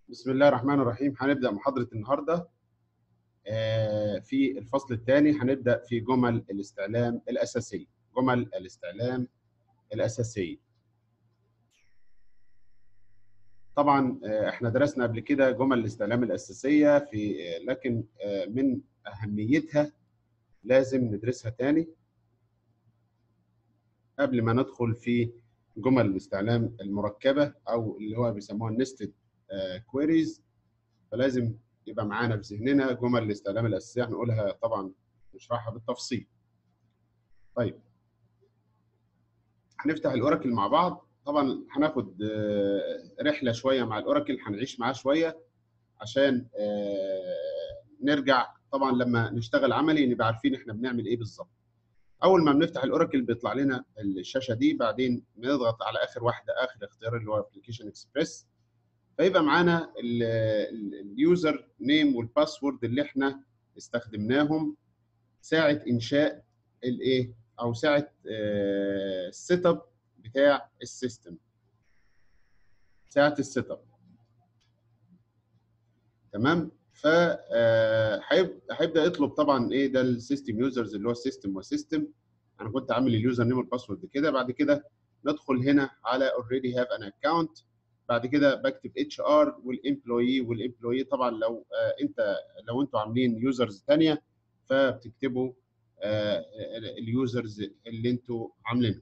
بسم الله الرحمن الرحيم هنبدأ محاضرة النهاردة آه، في الفصل الثاني هنبدأ في جمل الاستعلام الأساسية جمل الاستعلام الأساسية طبعا آه، احنا درسنا قبل كده جمل الاستعلام الأساسية في آه، لكن آه، من أهميتها لازم ندرسها تاني قبل ما ندخل في جمل الاستعلام المركبة أو اللي هو بيسموها النستد كويريز فلازم يبقى معانا في ذهننا جمل الاستعلام الاساسيه هنقولها طبعا نشرحها بالتفصيل. طيب هنفتح الاوراكل مع بعض طبعا هناخد آه، رحله شويه مع الاوراكل هنعيش معاه شويه عشان آه، نرجع طبعا لما نشتغل عملي نبقى عارفين احنا بنعمل ايه بالظبط. اول ما بنفتح الاوراكل بيطلع لنا الشاشه دي بعدين بنضغط على اخر واحده اخر اختيار اللي هو ابلكيشن اكسبريس فيبقى معانا اليوزر نيم والباسورد اللي احنا استخدمناهم ساعه انشاء الايه او ساعه السيت اب بتاع السيستم ساعه السيت اب تمام ف هيبدا يطلب طبعا ايه ده السيستم يوزرز اللي هو السيستم وسيستم انا كنت عامل اليوزر نيم والباسورد كده بعد كده ندخل هنا على اوريدي هاف ان اكونت بعد كده بكتب اتش ار والامبلوي والامبلوي طبعا لو آه انت لو انتوا عاملين يوزرز ثانيه فبتكتبوا آه اليوزرز اللي انتوا عاملينهم.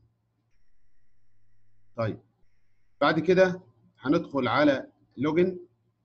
طيب بعد كده هندخل على لوجن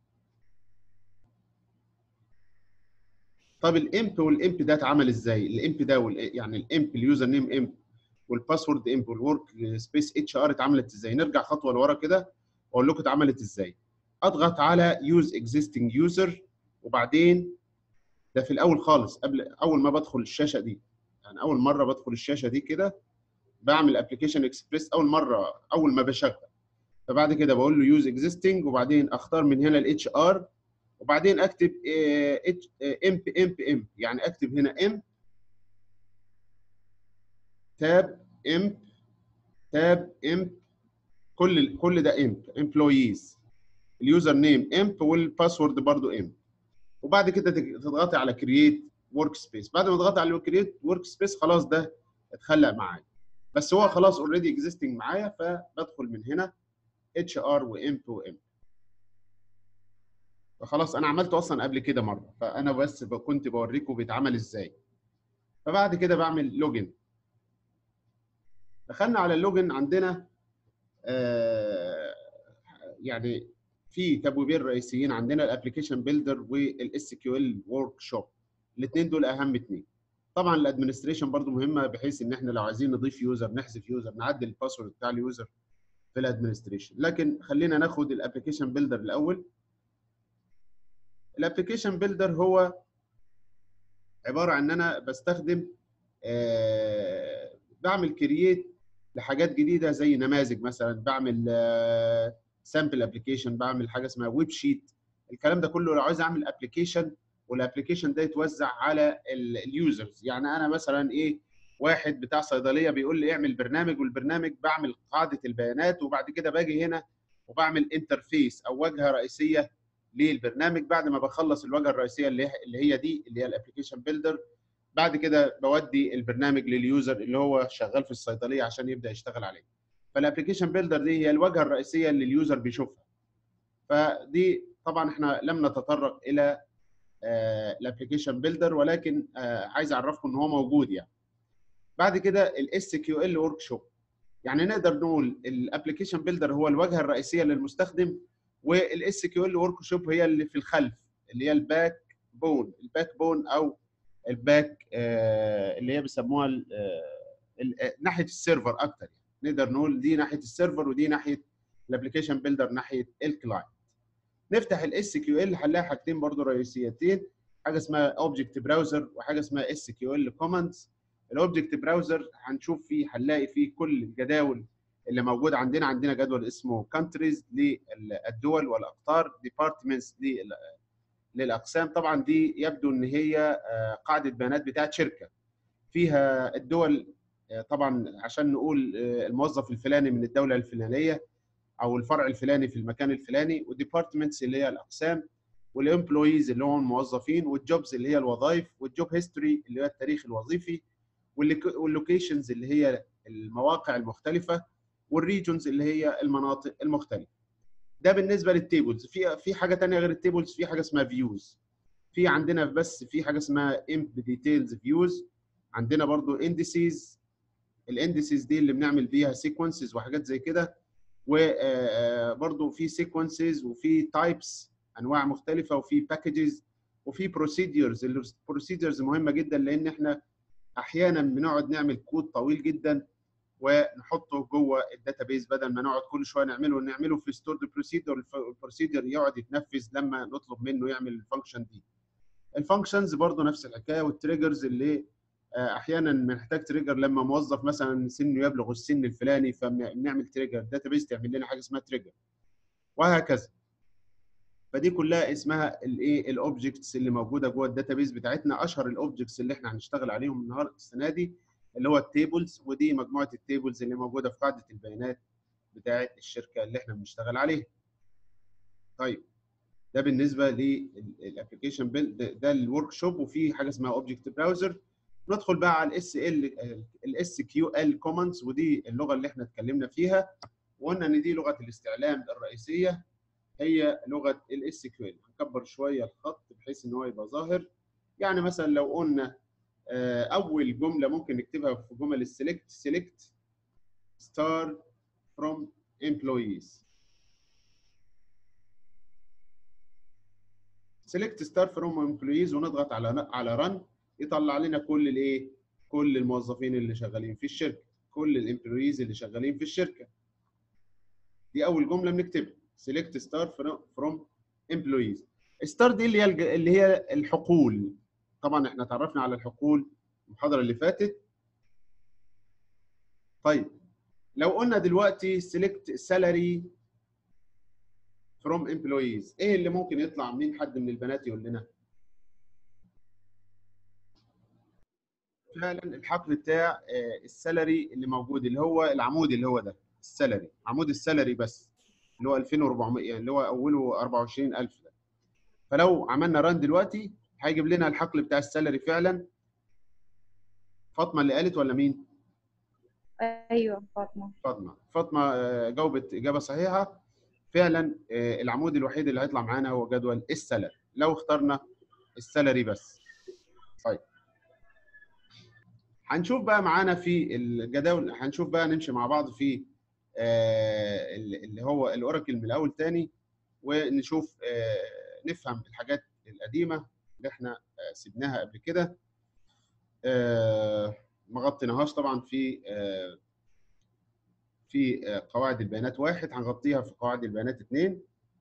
طب الامب والامب ده اتعمل ازاي؟ الامب ده يعني الامب اليوزر نيم امب والباسورد امب والورك سبيس اتش ار اتعملت ازاي؟ نرجع خطوه لورا كده واقول لكم اتعملت ازاي اضغط على يوز اكزيستنج يوزر وبعدين ده في الاول خالص قبل اول ما بدخل الشاشه دي يعني اول مره بدخل الشاشه دي كده بعمل ابلكيشن اكسبريس اول مره اول ما بشغل فبعد كده بقول له يوز اكزيستنج وبعدين اختار من هنا الاتش ار وبعدين اكتب ام ام ام يعني اكتب هنا ام تاب ام تاب ام كل كل ده امب امبلويز اليوزر نيم امب والباسورد برضو امب وبعد كده تضغطي على كرييت ورك سبيس بعد ما تضغطي على كرييت ورك سبيس خلاص ده اتخلق معايا بس هو خلاص اوريدي اكزيستنج معايا فبدخل من هنا اتش ار وامب وامب فخلاص انا عملته اصلا قبل كده مره فانا بس كنت بوريكم بيتعمل ازاي فبعد كده بعمل لوجن دخلنا على اللوجن عندنا آه يعني في تبويبين رئيسيين عندنا الابلكيشن بيلدر والاس كيو ال ورك شوب الاثنين دول اهم اثنين طبعا الادمنستريشن برضو مهمه بحيث ان احنا لو عايزين نضيف يوزر نحذف يوزر نعدل الباسورد بتاع اليوزر في الادمنستريشن لكن خلينا ناخد الابلكيشن بيلدر الاول الابلكيشن بيلدر هو عباره عن ان انا بستخدم آه بعمل كرييت لحاجات جديده زي نماذج مثلا بعمل سامبل ابلكيشن بعمل حاجه اسمها ويب شيت الكلام ده كله لو عايز اعمل ابلكيشن والابلكيشن ده يتوزع على اليوزرز يعني انا مثلا ايه واحد بتاع صيدليه بيقول لي اعمل برنامج والبرنامج بعمل قاعده البيانات وبعد كده باجي هنا وبعمل انترفيس او واجهه رئيسيه للبرنامج بعد ما بخلص الواجهه الرئيسيه اللي اللي هي دي اللي هي الابلكيشن بيلدر بعد كده بودي البرنامج لليوزر اللي هو شغال في الصيدليه عشان يبدا يشتغل عليه فالابلكيشن بيلدر دي هي الواجهه الرئيسيه اللي اليوزر بيشوفها فدي طبعا احنا لم نتطرق الى الابلكيشن بيلدر ولكن آه عايز اعرفكم ان هو موجود يعني بعد كده الاس كيو ال ورك شوب يعني نقدر نقول الابلكيشن بيلدر هو الواجهه الرئيسيه للمستخدم والاس كيو ال ورك شوب هي اللي في الخلف اللي هي الباك بون الباك بون او الباك آه اللي هي بيسموها آه ناحيه السيرفر اكتر يعني نقدر نقول دي ناحيه السيرفر ودي ناحيه الابلكيشن بيلدر ناحيه الكلاينت نفتح الاس كيو ال هنلاقي حاجتين برضو رئيسيتين حاجه اسمها اوبجكت براوزر وحاجه اسمها اس كيو ال كوماندز الاوبجكت براوزر هنشوف فيه هنلاقي فيه كل الجداول اللي موجود عندنا عندنا جدول اسمه كانتريز للدول والاقطار ديبارتمنتس للاقسام طبعا دي يبدو ان هي قاعده بيانات بتاعت شركه فيها الدول طبعا عشان نقول الموظف الفلاني من الدوله الفلانيه او الفرع الفلاني في المكان الفلاني والديبارتمنتس اللي هي الاقسام والامبلويز اللي هم الموظفين والجوبز اللي هي الوظائف والجوب هيستوري اللي هو التاريخ الوظيفي واللوكيشنز اللي هي المواقع المختلفه والريجونز اللي هي المناطق المختلفه ده بالنسبه للتيبلز في في حاجه ثانيه غير التيبلز في حاجه اسمها فيوز في عندنا بس في حاجه اسمها امب ديتيلز فيوز عندنا برضو اندسيز الاندسيز دي اللي بنعمل بيها سيكونسز وحاجات زي كده وبرضو في سيكونسز وفي تايبس انواع مختلفه وفي باكجز وفي بروسيدرز البروسيدرز مهمه جدا لان احنا احيانا بنقعد نعمل كود طويل جدا ونحطه جوه الداتابيز بدل ما نقعد كل شويه نعمله نعمله في ستورد بروسيدر البروسيدر يقعد يتنفذ لما نطلب منه يعمل الفانكشن دي الفانكشنز برضو نفس الحكايه والتريجرز اللي احيانا بنحتاج تريجر لما موظف مثلا سنه يبلغ السن الفلاني فبنعمل تريجر داتابيز تعمل لنا حاجه اسمها تريجر وهكذا فدي كلها اسمها الايه الاوبجكتس اللي موجوده جوه الداتابيز بتاعتنا اشهر الاوبجكتس اللي احنا هنشتغل عليهم النهارده السنه دي اللي هو التيبلز ودي مجموعه التيبلز اللي موجوده في قاعده البيانات بتاعه الشركه اللي احنا بنشتغل عليها. طيب ده بالنسبه للابلكيشن بيلد ده الورك شوب وفي حاجه اسمها اوبجكت براوزر ندخل بقى على الاس ال الاس كيو ال كوماندز ودي اللغه اللي احنا اتكلمنا فيها وقلنا ان دي لغه الاستعلام الرئيسيه هي لغه الاس كيو ال هنكبر شويه الخط بحيث ان هو يبقى ظاهر يعني مثلا لو قلنا اول جمله ممكن نكتبها في جمل السلكت سيلكت ستار فروم employees سيلكت ستار فروم employees ونضغط على على رن يطلع لنا كل الايه كل الموظفين اللي شغالين في الشركه كل الامبلويز اللي شغالين في الشركه دي اول جمله بنكتبها سيلكت ستار فروم employees ستار دي اللي هي اللي هي الحقول طبعا احنا تعرفنا على الحقول المحاضره اللي فاتت طيب لو قلنا دلوقتي سيلكت سالاري فروم امبلويز ايه اللي ممكن يطلع مين حد من البنات يقول لنا فعلا الحقل بتاع السالري اللي موجود اللي هو العمود اللي هو ده السالري عمود السالري بس اللي هو 2400 يعني اللي هو اوله 24000 ده فلو عملنا ران دلوقتي هيجيب لنا الحقل بتاع السالري فعلا فاطمه اللي قالت ولا مين؟ ايوه فاطمه فاطمه فاطمه جاوبت اجابه صحيحه فعلا العمود الوحيد اللي هيطلع معانا هو جدول السالري لو اخترنا السالري بس طيب هنشوف بقى معانا في الجداول هنشوف بقى نمشي مع بعض في اللي هو الاوراكل من الاول تاني ونشوف نفهم الحاجات القديمه اللي احنا سيبناها قبل كده ما غطيناهاش طبعا في في قواعد البيانات واحد هنغطيها في قواعد البيانات اثنين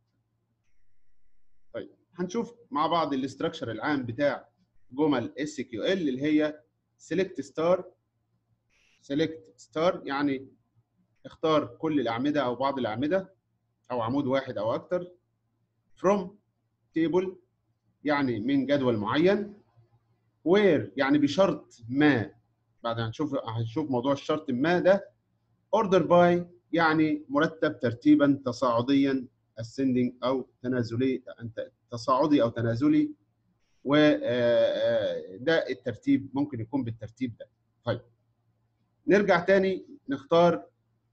طيب هنشوف مع بعض الاستراكشر العام بتاع جمل اس كيو ال اللي هي سيلكت ستار سيلكت ستار يعني اختار كل الاعمده او بعض الاعمده او عمود واحد او اكثر from table يعني من جدول معين where يعني بشرط ما بعد هنشوف هنشوف موضوع الشرط ما ده order by يعني مرتب ترتيبا تصاعديا ascending او تنازلي تصاعدي او تنازلي وده الترتيب ممكن يكون بالترتيب ده طيب نرجع تاني نختار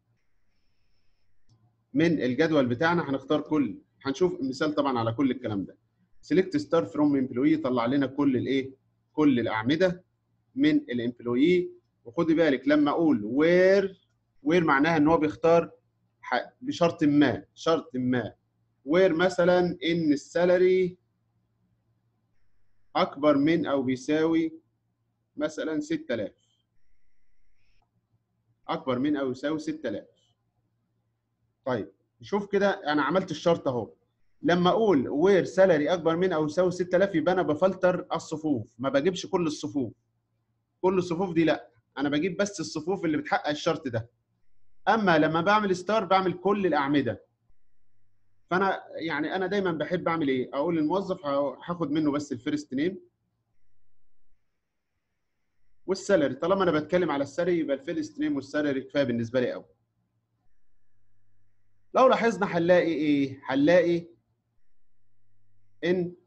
من الجدول بتاعنا هنختار كل هنشوف مثال طبعا على كل الكلام ده سيلكت ستار فروم امبلوي طلع لنا كل الايه كل الاعمده من الامبلوي وخدي بالك لما اقول وير وير معناها ان هو بيختار بشرط ما شرط ما وير مثلا ان السالري اكبر من او بيساوي مثلا 6000 اكبر من او يساوي 6000 طيب نشوف كده انا عملت الشرط اهو لما اقول وير سالري اكبر من او يساوي 6000 يبقى انا بفلتر الصفوف ما بجيبش كل الصفوف كل الصفوف دي لا انا بجيب بس الصفوف اللي بتحقق الشرط ده اما لما بعمل ستار بعمل كل الاعمده فانا يعني انا دايما بحب اعمل ايه اقول للموظف هاخد منه بس الفيرست نيم والسالري طالما انا بتكلم على السالري يبقى الفيرست نيم والسالري كفايه بالنسبه لي قوي لو لاحظنا هنلاقي ايه هنلاقي ان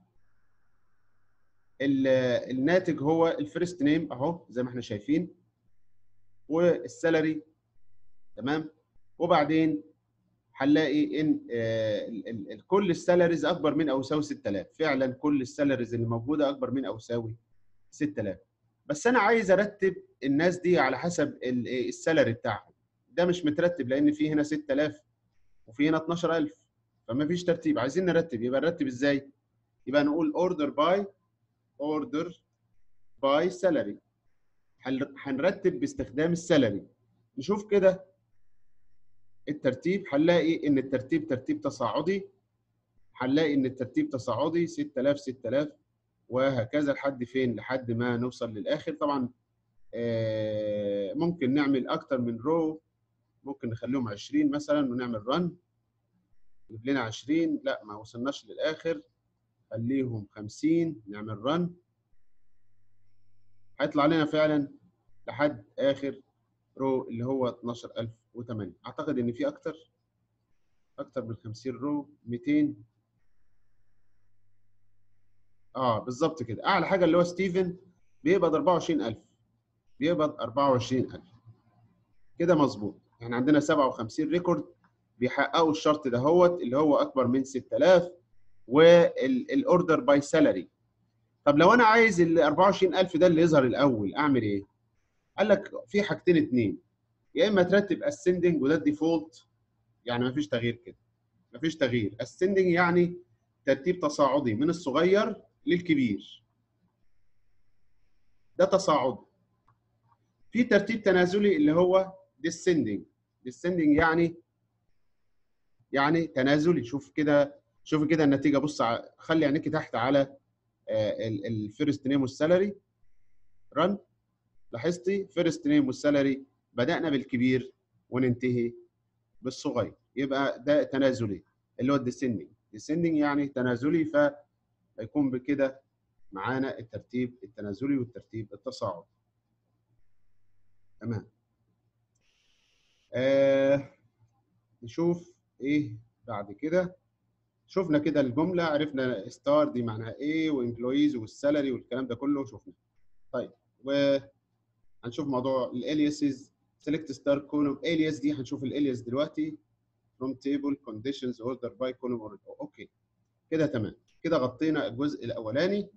ال- الناتج هو الفيرست نيم اهو زي ما احنا شايفين والسالري تمام وبعدين هنلاقي ان آه، ال- ال- ال- كل السالاريز اكبر من او يساوي 6000 فعلا كل السالاريز اللي موجوده اكبر من او يساوي 6000 بس انا عايز ارتب الناس دي على حسب ال- إيه السالري بتاعهم ده مش مترتب لان في هنا 6000 وفي هنا 12000 فما فيش ترتيب عايزين نرتب يبقى نرتب ازاي يبقى نقول اوردر باي اوردر باي سالري هنرتب باستخدام السالري نشوف كده الترتيب هنلاقي ان الترتيب ترتيب تصاعدي هنلاقي ان الترتيب تصاعدي 6000 6000 وهكذا لحد فين لحد ما نوصل للاخر طبعا آه، ممكن نعمل اكتر من رو ممكن نخليهم 20 مثلا ونعمل رن يجيب لنا 20 لا ما وصلناش للاخر خليهم 50 نعمل رن هيطلع لنا فعلا لحد اخر رو اللي هو 12008 اعتقد ان في اكتر اكتر من 50 رو 200 اه بالظبط كده اعلى حاجه اللي هو ستيفن بيقبض 24000 بيقبض 24000 كده مظبوط احنا عندنا 57 ريكورد بيحققوا الشرط ده هوت اللي هو اكبر من 6000 والاوردر باي سالري طب لو انا عايز ال 24000 ده اللي يظهر الاول اعمل ايه؟ قال لك في حاجتين اتنين يا اما ترتب اسندنج وده الديفولت يعني مفيش تغيير كده مفيش تغيير اسندنج يعني ترتيب تصاعدي من الصغير للكبير ده تصاعدي في ترتيب تنازلي اللي هو descending descending يعني يعني تنازلي شوف كده شوف كده النتيجه بص ع- خلي عينيك تحت على الفيرست نيم والسالري رن لاحظتي فيرست نيم والسالري بدانا بالكبير وننتهي بالصغير يبقى ده تنازلي اللي هو الديسندنج ديسندنج يعني تنازلي فيكون بكده معانا الترتيب التنازلي والترتيب التصاعدي تمام آه نشوف ايه بعد كده شفنا كده الجمله عرفنا ستار دي معناها ايه وامبلويز والسالري والكلام ده كله شفنا طيب وهنشوف موضوع الالياسز سيلكت ستار كولوم الياس دي هنشوف الالياس دلوقتي from table conditions order by column or اوكي كده تمام كده غطينا الجزء الاولاني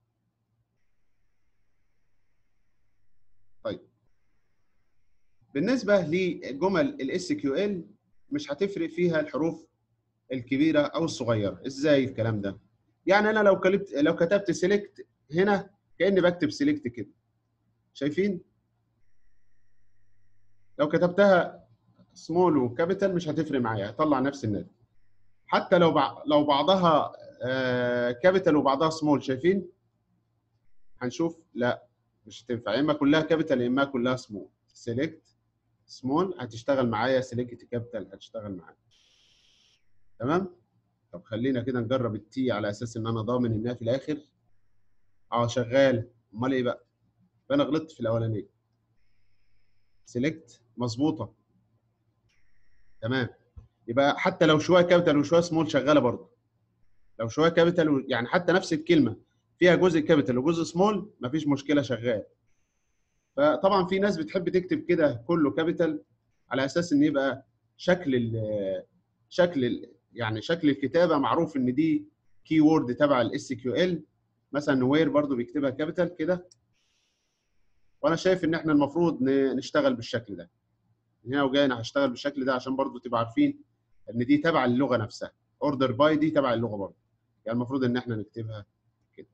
طيب بالنسبه لجمل الاس كيو ال مش هتفرق فيها الحروف الكبيره او الصغيره ازاي الكلام ده يعني انا لو كتبت لو كتبت سيلكت هنا كاني بكتب سيلكت كده شايفين لو كتبتها سمول وكابيتال مش هتفرق معايا هطلع نفس الناتج حتى لو بع... لو بعضها كابيتال وبعضها سمول شايفين هنشوف لا مش هتنفع يا اما كلها كابيتال يا اما كلها سمول سيلكت سمول هتشتغل معايا سيلكت كابيتال هتشتغل معايا تمام طب خلينا كده نجرب التي على اساس ان انا ضامن انها في الاخر اه شغال امال ايه بقى فانا غلطت في الاولانيه سيلكت مظبوطه تمام يبقى حتى لو شويه كابيتال وشويه سمول شغاله برضه لو شويه كابيتال يعني حتى نفس الكلمه فيها جزء كابيتال وجزء سمول مفيش مشكله شغال فطبعا في ناس بتحب تكتب كده كله كابيتال على اساس ان يبقى شكل ال شكل ال يعني شكل الكتابه معروف ان دي كي وورد تبع الاس كيو ال مثلا وير برضو بيكتبها كابيتال كده وانا شايف ان احنا المفروض نشتغل بالشكل ده هنا وجاي انا هشتغل بالشكل ده عشان برضو تبقى عارفين ان دي تبع اللغه نفسها اوردر باي دي تبع اللغه برضو يعني المفروض ان احنا نكتبها كده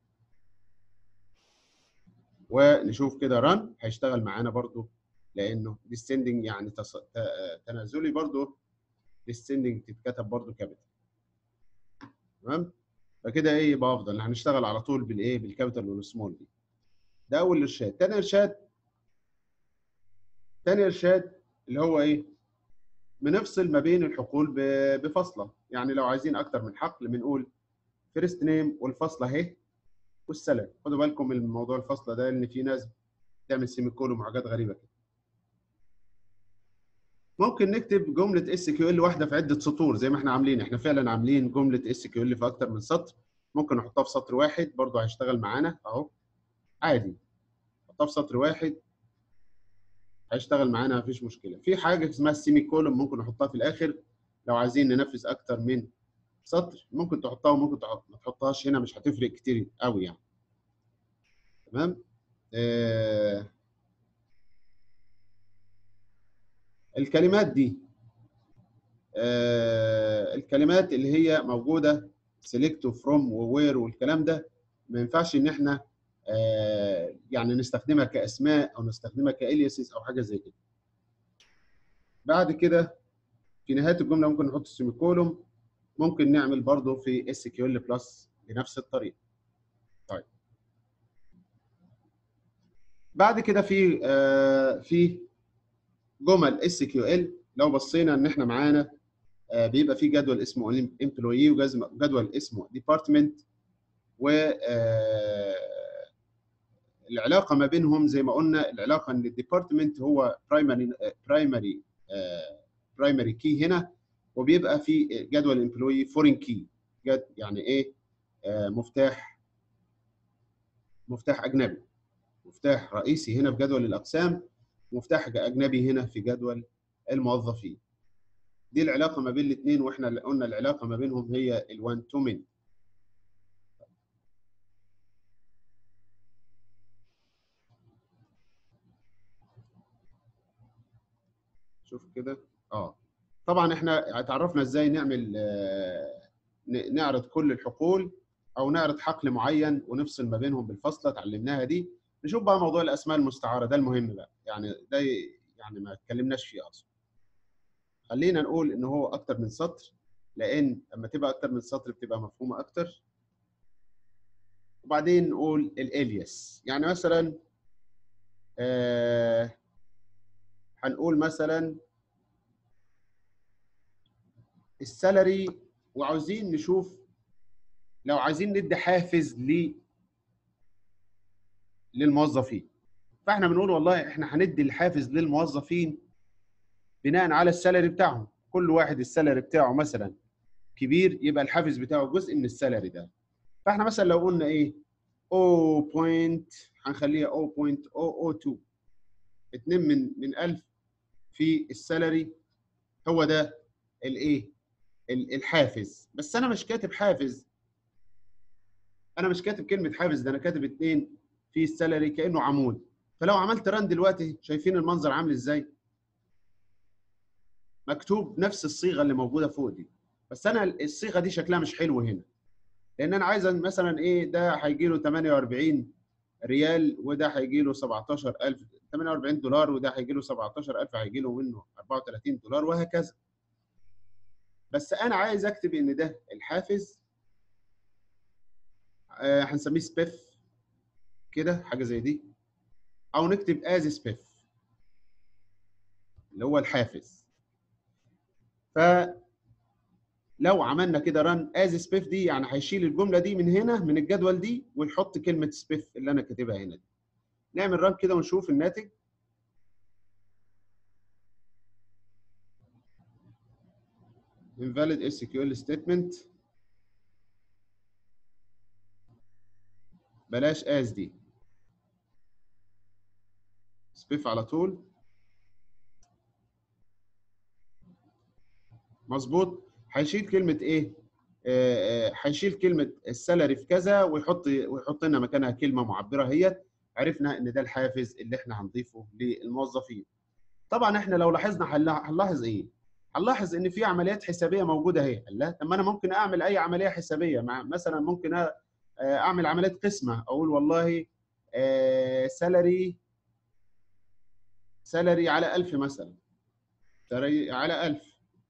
ونشوف كده ران هيشتغل معانا برضو لانه descending يعني تص... تنازلي برضو descending تتكتب برضو كابيتال تمام فكده ايه يبقى افضل هنشتغل على طول بالايه بالكابيتال والسمول دي ده اول ارشاد تاني ارشاد تاني ارشاد اللي هو ايه بنفصل ما بين الحقول بفصله يعني لو عايزين اكتر من حقل بنقول فيرست نيم والفصله اهي والسلام خدوا بالكم من موضوع الفصله ده ان في ناس بتعمل سيمي كولوم وحاجات غريبه كده ممكن نكتب جمله اس كيو ال واحده في عده سطور زي ما احنا عاملين احنا فعلا عاملين جمله اس كيو ال في اكتر من سطر ممكن نحطها في سطر واحد برضه هيشتغل معانا اهو عادي نحطها في سطر واحد هيشتغل معانا مفيش مشكله في حاجه اسمها السيمي كولوم ممكن نحطها في الاخر لو عايزين ننفذ اكتر من سطر ممكن تحطها وممكن ما تحطهاش هنا مش هتفرق كتير قوي يعني تمام آه الكلمات دي آه الكلمات اللي هي موجوده سيلكت وفروم ووير والكلام ده ما ينفعش ان احنا آه يعني نستخدمها كاسماء او نستخدمها كالياسز او حاجه زي كده بعد كده في نهايه الجمله ممكن نحط السيمي كولوم ممكن نعمل برضه في اس كيو ال بلس بنفس الطريقه طيب بعد كده في آه في جمل اس كيو ال لو بصينا ان احنا معانا آه بيبقى في جدول اسمه امبلوي وجدول اسمه ديبارتمنت و آه العلاقه ما بينهم زي ما قلنا العلاقه ان الديبارتمنت هو برايمري برايمري برايمري كي هنا وبيبقى في جدول امبلوي فورين كي يعني ايه آه مفتاح مفتاح اجنبي مفتاح رئيسي هنا في جدول الاقسام مفتاح اجنبي هنا في جدول الموظفين دي العلاقه ما بين الاثنين واحنا قلنا العلاقه ما بينهم هي الوان تو من شوف كده اه طبعا احنا اتعرفنا ازاي نعمل آه نعرض كل الحقول او نعرض حقل معين ونفصل ما بينهم بالفصله اتعلمناها دي نشوف بقى موضوع الاسماء المستعاره ده المهم بقى يعني ده يعني ما اتكلمناش فيه اصلا خلينا نقول ان هو اكتر من سطر لان لما تبقى اكتر من سطر بتبقى مفهومه اكتر وبعدين نقول الالياس يعني مثلا آه هنقول مثلا السالري وعاوزين نشوف لو عايزين ندي حافز ل للموظفين فاحنا بنقول والله احنا هندي الحافز للموظفين بناء على السالري بتاعهم كل واحد السالري بتاعه مثلا كبير يبقى الحافز بتاعه جزء من السالري ده فاحنا مثلا لو قلنا ايه 0. بوينت هنخليها 0.002 2 من من 1000 في السالري هو ده الايه الحافز بس انا مش كاتب حافز انا مش كاتب كلمه حافز ده انا كاتب 2 في السالري كانه عمود فلو عملت ران دلوقتي شايفين المنظر عامل ازاي مكتوب نفس الصيغه اللي موجوده فوق دي بس انا الصيغه دي شكلها مش حلو هنا لان انا عايز مثلا ايه ده هيجي له 48 ريال وده هيجي له 17000 48 دولار وده هيجي له 17000 هيجي له منه 34 دولار وهكذا بس انا عايز اكتب ان ده الحافز آه هنسميه سبيف كده حاجه زي دي او نكتب از سبيف اللي هو الحافز ف لو عملنا كده ران از سبيف دي يعني هيشيل الجمله دي من هنا من الجدول دي ويحط كلمه سبيف اللي انا كاتبها هنا دي نعمل ران كده ونشوف الناتج invalid SQL statement بلاش as دي سبيف على طول مظبوط هيشيل كلمه ايه هيشيل آه كلمه السالري في كذا ويحط ويحط لنا مكانها كلمه معبره هي عرفنا ان ده الحافز اللي احنا هنضيفه للموظفين طبعا احنا لو لاحظنا هنلاحظ ايه هنلاحظ ان في عمليات حسابيه موجوده اهي لا طب ما انا ممكن اعمل اي عمليه حسابيه مع مثلا ممكن اعمل عمليه قسمه اقول والله سالري سالري على 1000 مثلا سالري على 1000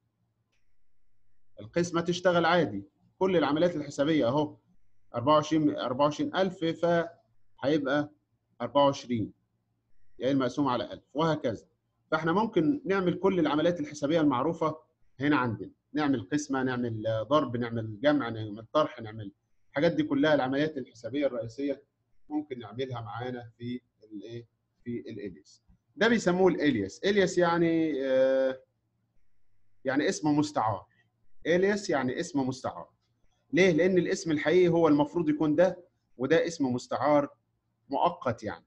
القسمه تشتغل عادي كل العمليات الحسابيه اهو 24 24000 فهيبقى 24 يعني المقسوم على 1000 وهكذا فاحنا ممكن نعمل كل العمليات الحسابيه المعروفه هنا عندنا نعمل قسمه نعمل ضرب نعمل جمع نعمل طرح نعمل الحاجات دي كلها العمليات الحسابيه الرئيسيه ممكن نعملها معانا في الايه في الالياس ده بيسموه الالياس الياس يعني يعني اسم مستعار الياس يعني اسم مستعار ليه لان الاسم الحقيقي هو المفروض يكون ده وده اسم مستعار مؤقت يعني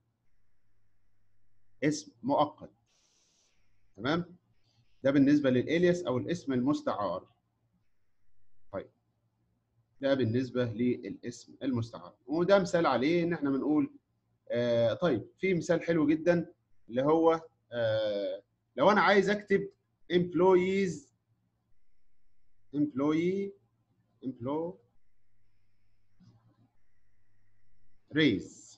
اسم مؤقت تمام ده بالنسبه للالياس او الاسم المستعار طيب ده بالنسبه للاسم المستعار وده مثال عليه ان احنا بنقول آه طيب في مثال حلو جدا اللي هو آه لو انا عايز اكتب employees employee employee raise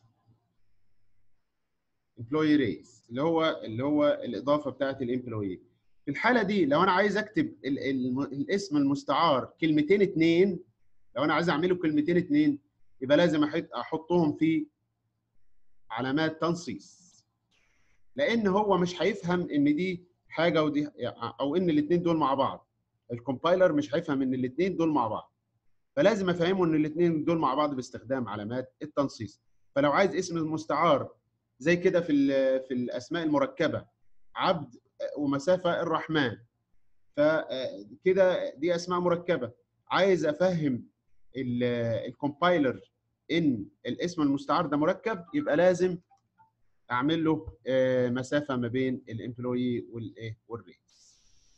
employee raise اللي هو اللي هو الاضافه بتاعت الامبلوي في الحاله دي لو انا عايز اكتب ال ال الاسم المستعار كلمتين اتنين لو انا عايز اعمله كلمتين اتنين يبقى لازم احطهم في علامات تنصيص لان هو مش هيفهم ان دي حاجه ودي او ان الاثنين دول مع بعض الكومبايلر مش هيفهم ان الاثنين دول مع بعض فلازم افهمه ان الاثنين دول مع بعض باستخدام علامات التنصيص فلو عايز اسم مستعار زي كده في في الاسماء المركبه عبد ومسافه الرحمن فكده دي اسماء مركبه عايز افهم الكومبايلر ان الاسم المستعار ده مركب يبقى لازم اعمل له مسافه ما بين الامبلوي والايه والريس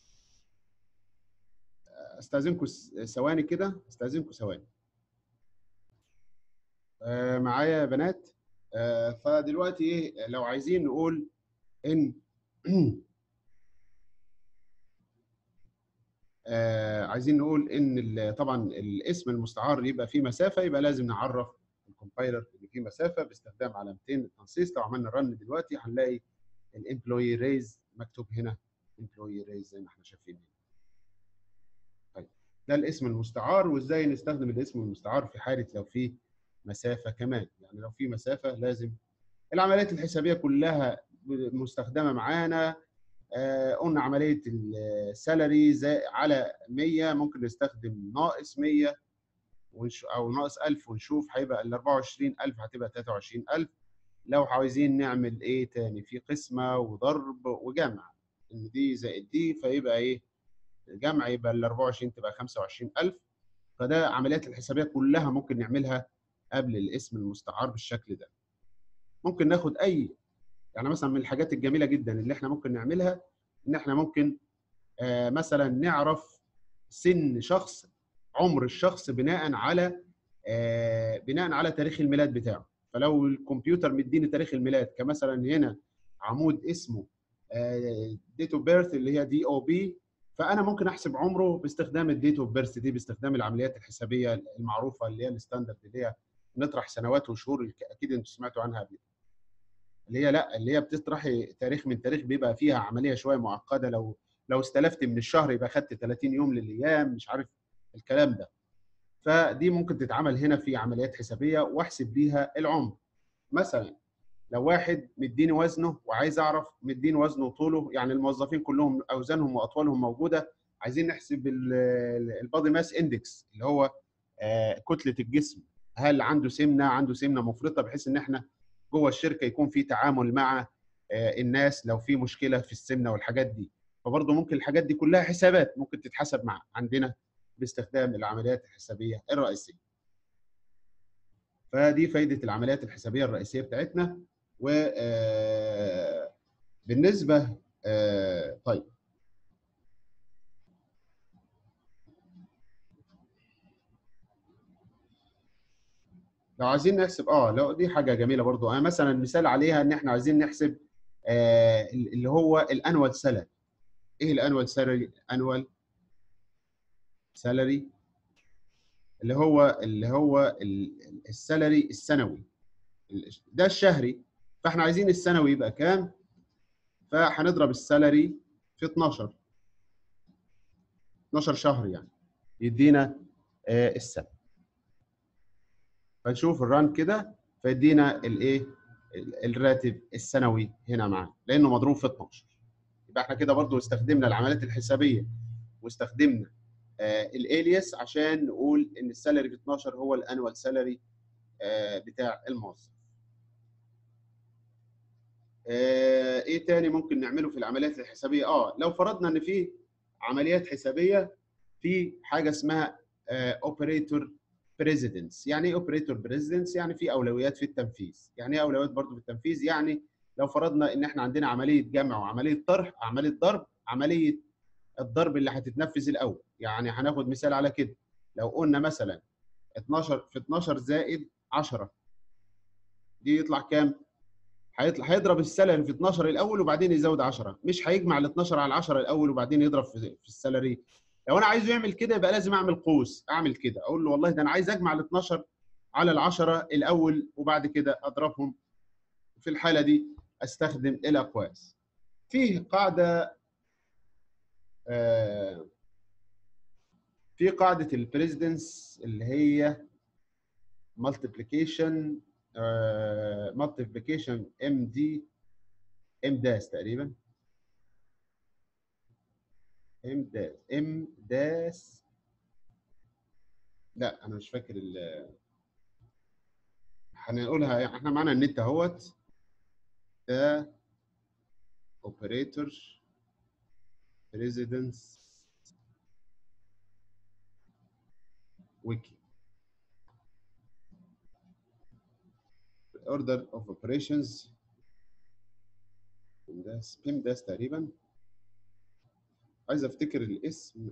استاذنكم ثواني كده استاذنكم ثواني معايا يا بنات فدلوقتي ايه لو عايزين نقول ان عايزين نقول ان طبعا الاسم المستعار يبقى فيه مسافه يبقى لازم نعرف الكومبايلر اللي فيه مسافه باستخدام علامتين التنصيص لو عملنا رن دلوقتي هنلاقي الامبلوي ريز مكتوب هنا امبلوي ريز زي ما احنا شايفين طيب ده الاسم المستعار وازاي نستخدم الاسم المستعار في حاله لو في مسافه كمان يعني لو في مسافه لازم العمليات الحسابيه كلها مستخدمه معانا آه قلنا عمليه السالري زي على 100 ممكن نستخدم ناقص 100 ونش... او ناقص 1000 ونشوف هيبقى ال 24000 هتبقى 23000 لو عايزين نعمل ايه تاني في قسمه وضرب وجمع ان دي زائد دي فيبقى ايه جمع يبقى ال 24 تبقى 25000 فده عمليات الحسابيه كلها ممكن نعملها قبل الاسم المستعار بالشكل ده ممكن ناخد اي يعني مثلا من الحاجات الجميله جدا اللي احنا ممكن نعملها ان احنا ممكن آه مثلا نعرف سن شخص عمر الشخص بناء على آه بناء على تاريخ الميلاد بتاعه فلو الكمبيوتر مديني تاريخ الميلاد كمثلا هنا عمود اسمه ديت اوف بيرث اللي هي دي او بي فانا ممكن احسب عمره باستخدام الديت اوف بيرث دي باستخدام العمليات الحسابيه المعروفه اللي هي الستاندرد اللي هي نطرح سنوات وشهور اكيد انتوا سمعتوا عنها قبل اللي هي لا اللي هي بتطرحي تاريخ من تاريخ بيبقى فيها عمليه شويه معقده لو لو استلفت من الشهر يبقى خدت 30 يوم للايام مش عارف الكلام ده فدي ممكن تتعمل هنا في عمليات حسابيه واحسب بيها العمر مثلا لو واحد مديني وزنه وعايز اعرف مديني وزنه وطوله يعني الموظفين كلهم اوزانهم واطوالهم موجوده عايزين نحسب البادي ماس اندكس اللي هو كتله الجسم هل عنده سمنه عنده سمنه مفرطه بحيث ان احنا جوه الشركه يكون في تعامل مع الناس لو في مشكله في السمنه والحاجات دي فبرضه ممكن الحاجات دي كلها حسابات ممكن تتحسب مع عندنا باستخدام العمليات الحسابيه الرئيسيه فدي فايده العمليات الحسابيه الرئيسيه بتاعتنا و بالنسبه طيب لو عايزين نحسب اه لو دي حاجه جميله برضو انا مثلا مثال عليها ان احنا عايزين نحسب آه اللي هو الانوال سالري ايه الانوال سالري انوال سالري اللي هو اللي هو السالري السنوي ده الشهري فاحنا عايزين السنوي يبقى كام فهنضرب السالري في 12 12 شهر يعني يدينا آه السنه فنشوف الران كده فيدينا الايه الراتب السنوي هنا معانا لانه مضروب في 12 يبقى احنا كده برضو استخدمنا العمليات الحسابيه واستخدمنا آه الالياس عشان نقول ان السالري في 12 هو الانوال سالري آه بتاع الموظف آه ايه تاني ممكن نعمله في العمليات الحسابيه اه لو فرضنا ان في عمليات حسابيه في حاجه اسمها اوبريتور بريزيدنس يعني ايه اوبريتور بريزيدنس يعني في اولويات في التنفيذ يعني ايه اولويات برضو في التنفيذ يعني لو فرضنا ان احنا عندنا عمليه جمع وعمليه طرح عمليه ضرب عمليه الضرب اللي هتتنفذ الاول يعني هناخد مثال على كده لو قلنا مثلا 12 في 12 زائد 10 دي يطلع كام هيطلع هيضرب السالري في 12 الاول وبعدين يزود 10 مش هيجمع ال 12 على 10 الاول وبعدين يضرب في في السالري لو انا عايزه يعمل كده يبقى لازم اعمل قوس اعمل كده اقول له والله ده انا عايز اجمع ال 12 على ال 10 الاول وبعد كده اضربهم في الحاله دي استخدم الاقواس فيه قاعده آه في قاعده البريزيدنس اللي هي multiplication uh, multiplication MD M داس تقريبا M داس M داس لا انا مش فاكر ال هنقولها احنا معانا النت اهوت ده اوبريتور بريزيدنس ويكي order of operations PIMDAS PIMDAS تقريبا عايز افتكر الاسم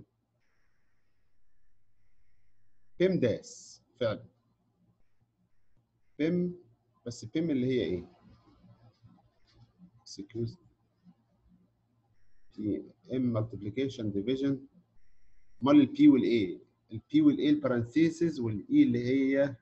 PIMDAS فعلا بيم بس بيم اللي هي ايه؟ execute في ام مالتيبليكيشن ديفيجن امال البي والاي البي والاي البارانثيسز والاي اللي هي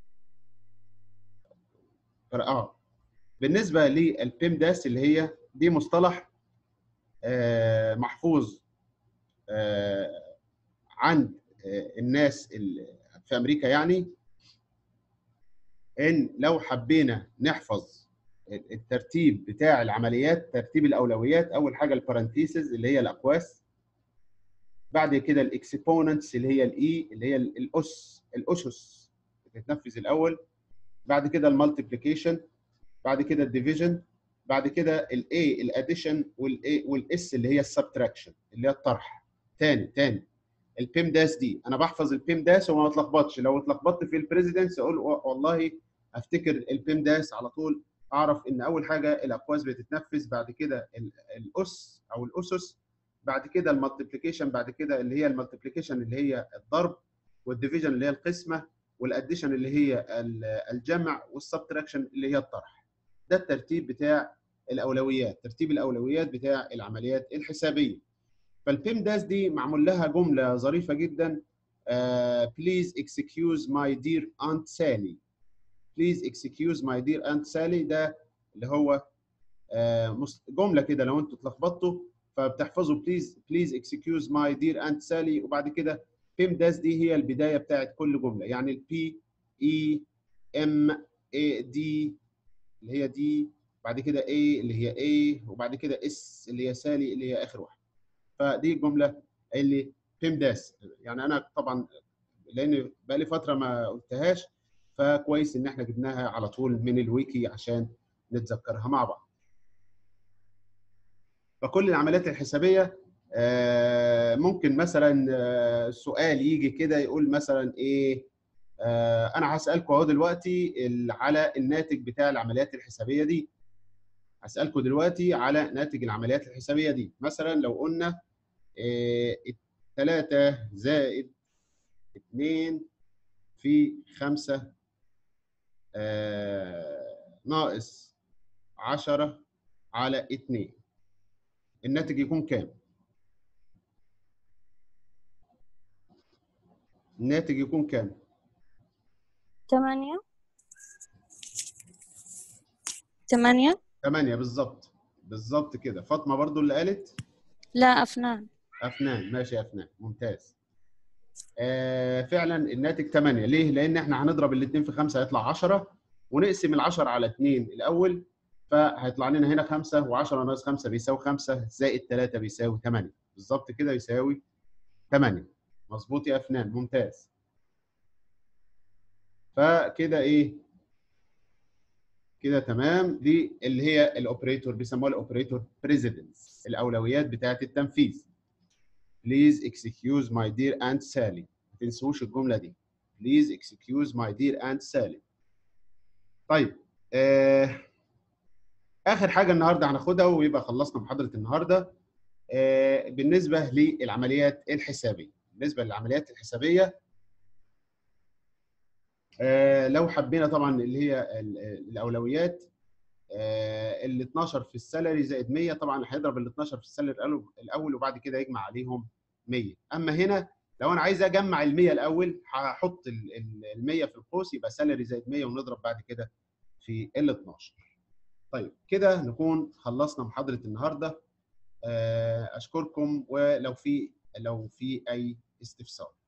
اه بالنسبه للبيم داس اللي هي دي مصطلح آه محفوظ آه عند آه الناس في امريكا يعني ان لو حبينا نحفظ الترتيب بتاع العمليات ترتيب الاولويات اول حاجه البارانتيسز اللي هي الاقواس بعد كده الاكسبوننتس اللي هي الاي اللي هي الاس الاسس بتتنفذ الاول بعد كده المالتيبليكيشن بعد كده الديفيجن بعد كده الاي الاديشن والاي والاس اللي هي السبتراكشن اللي هي الطرح تاني تاني البيم داس دي انا بحفظ البيم داس وما اتلخبطش لو اتلخبطت في البريزيدنس اقول والله افتكر البيم داس على طول اعرف ان اول حاجه الاقواس بتتنفذ بعد كده الاس او الاسس بعد كده المالتيبليكيشن بعد كده اللي هي المالتيبليكيشن اللي هي الضرب والديفيجن اللي هي القسمه والاديشن اللي هي الجمع والسبتراكشن اللي هي الطرح ده الترتيب بتاع الاولويات ترتيب الاولويات بتاع العمليات الحسابيه فالبيم داس دي معمول لها جمله ظريفه جدا بليز اكسكيوز ماي دير انت سالي بليز اكسكيوز ماي دير انت سالي ده اللي هو uh, جمله كده لو انتوا اتلخبطتوا فبتحفظوا بليز بليز اكسكيوز ماي دير انت سالي وبعد كده بيم داس دي هي البدايه بتاعت كل جمله يعني البي اي ام اي دي اللي هي دي بعد كده اي اللي هي اي وبعد كده اس اللي هي سالي اللي هي اخر واحده فدي الجمله اللي بيم داس يعني انا طبعا لان بقى لي فتره ما قلتهاش فكويس ان احنا جبناها على طول من الويكي عشان نتذكرها مع بعض فكل العمليات الحسابيه ممكن مثلا سؤال يجي كده يقول مثلا ايه انا هسالكم اهو دلوقتي على الناتج بتاع العمليات الحسابيه دي هسالكم دلوقتي على ناتج العمليات الحسابيه دي مثلا لو قلنا 3 زائد 2 في 5 ناقص 10 على 2 الناتج يكون كام؟ الناتج يكون كام؟ ثمانية ثمانية 8 بالظبط بالظبط كده فاطمه برضو اللي قالت لا أفنان افنان ماشي يا افنان ممتاز آه فعلا الناتج 8 ليه؟ لان احنا هنضرب الاثنين في 5 هيطلع 10 ونقسم ال 10 على 2 الاول فهيطلع لنا هنا 5 و10 ناقص 5 بيساوي 5 زائد 3 بيساوي 8 بالظبط كده يساوي 8 مظبوط يا افنان ممتاز فكده ايه كده تمام دي اللي هي الاوبريتور بيسموها الاوبريتور بريزيدنس الاولويات بتاعه التنفيذ please excuse my dear aunt Sally ما تنسوش الجمله دي please excuse my dear aunt Sally طيب آه اخر حاجه النهارده هناخدها ويبقى خلصنا محاضره النهارده آه بالنسبه للعمليات الحسابيه بالنسبه للعمليات الحسابيه آه لو حبينا طبعا اللي هي ال- الاولويات آه، ال 12 في السالري زائد 100 طبعا هيضرب ال 12 في السالري الأول- الاول وبعد كده يجمع عليهم 100 اما هنا لو انا عايز اجمع ال 100 الاول هحط ال 100 في القوس يبقى سالري زائد 100 ونضرب بعد كده في ال 12 طيب كده نكون خلصنا محاضره النهارده آه، اشكركم ولو في لو في اي استفسار